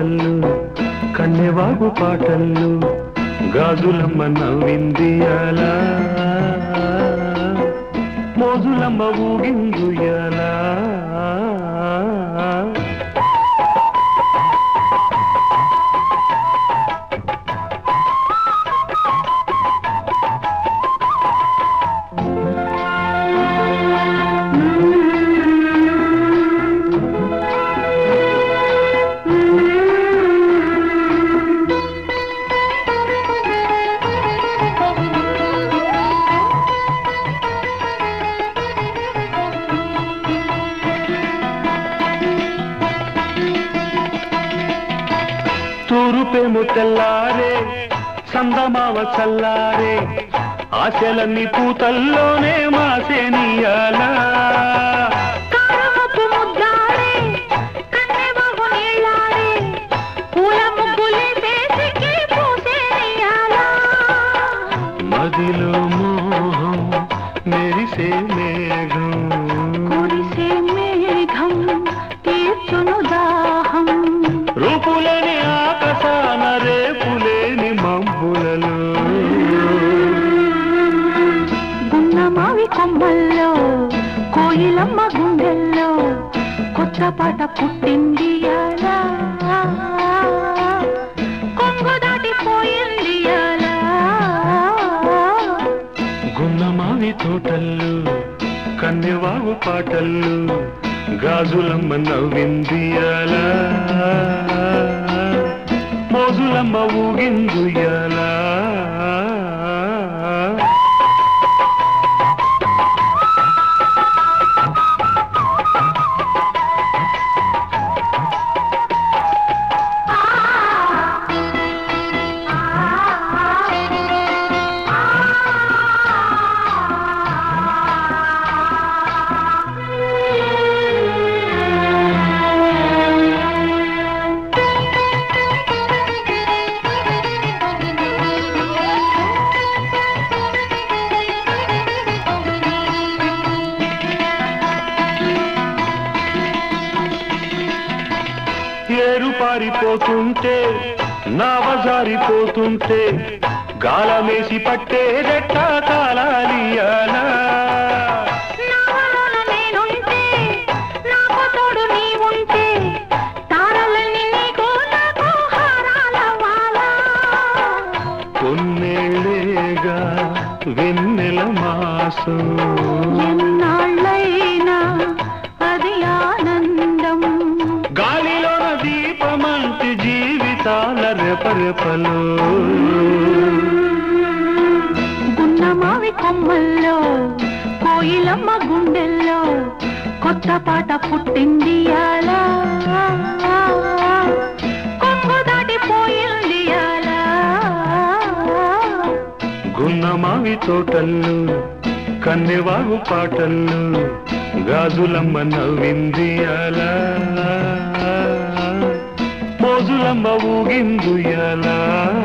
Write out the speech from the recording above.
తోటల్లు కన్నెవాగు పాటల్లు గాజులమ్మ నవ్విందియాలా మోజులమ్మ ఊగిందుయాలా తూరుపేము తెల్లారే చందమావ చల్లారే ఆశలన్నీ పూతల్లోనే మాసేనియాలా కారమపు ముద్దాడే కన్నెబాబు నీళ్ళాడే పూల ముగ్గులేసేసికి పూసేయాలా మదిలో మోహం మెరిసే మేఘం కురిసే మేఘం తీర్చును దాహం రూపులేని ఆకాశాన రేపులేని మబ్బులలో గున్నమావి కొమ్మల్లో కోయిలమ్మ గుండెల్లో కొత్త పాట పుట్టింది అలా కొంగు దాటిపోయింది అలా గున్నమావి తోటల్లు కన్నెవాగు పాటల్లు గాజులమ్మ నవ్విందియాలా మోజులమ్మ ఊగిందుయాలా ఏరు పారిపోతుంటే నావ జారిపోతుంటే గాలమేసి పట్టేదెట్ట కాలాలియాలా నావలోన నేనుంటే నాకు తోడు నీవుంటే తారలన్నీ నీకు నాకు హారాలవ్వాలా కొన్నేళ్ళేగా వెన్నెల మాసం ఎన్నాళ్ళైనా అది ఆనందం గాలిలోన దీపమంటి జీవితాల రెపరెపలు గున్నమావి కొమ్మల్లో కోయిలమ్మ గుండెల్లో కొత్త పాట పుట్టింది అలా కొంగు దాటిపోయింది అలా గున్నమావి తోటల్లు కన్నెవాగు పాటల్లు గాజులమ్మ నవ్విందియాలా మోజులమ్మ ఊగిందుయాలా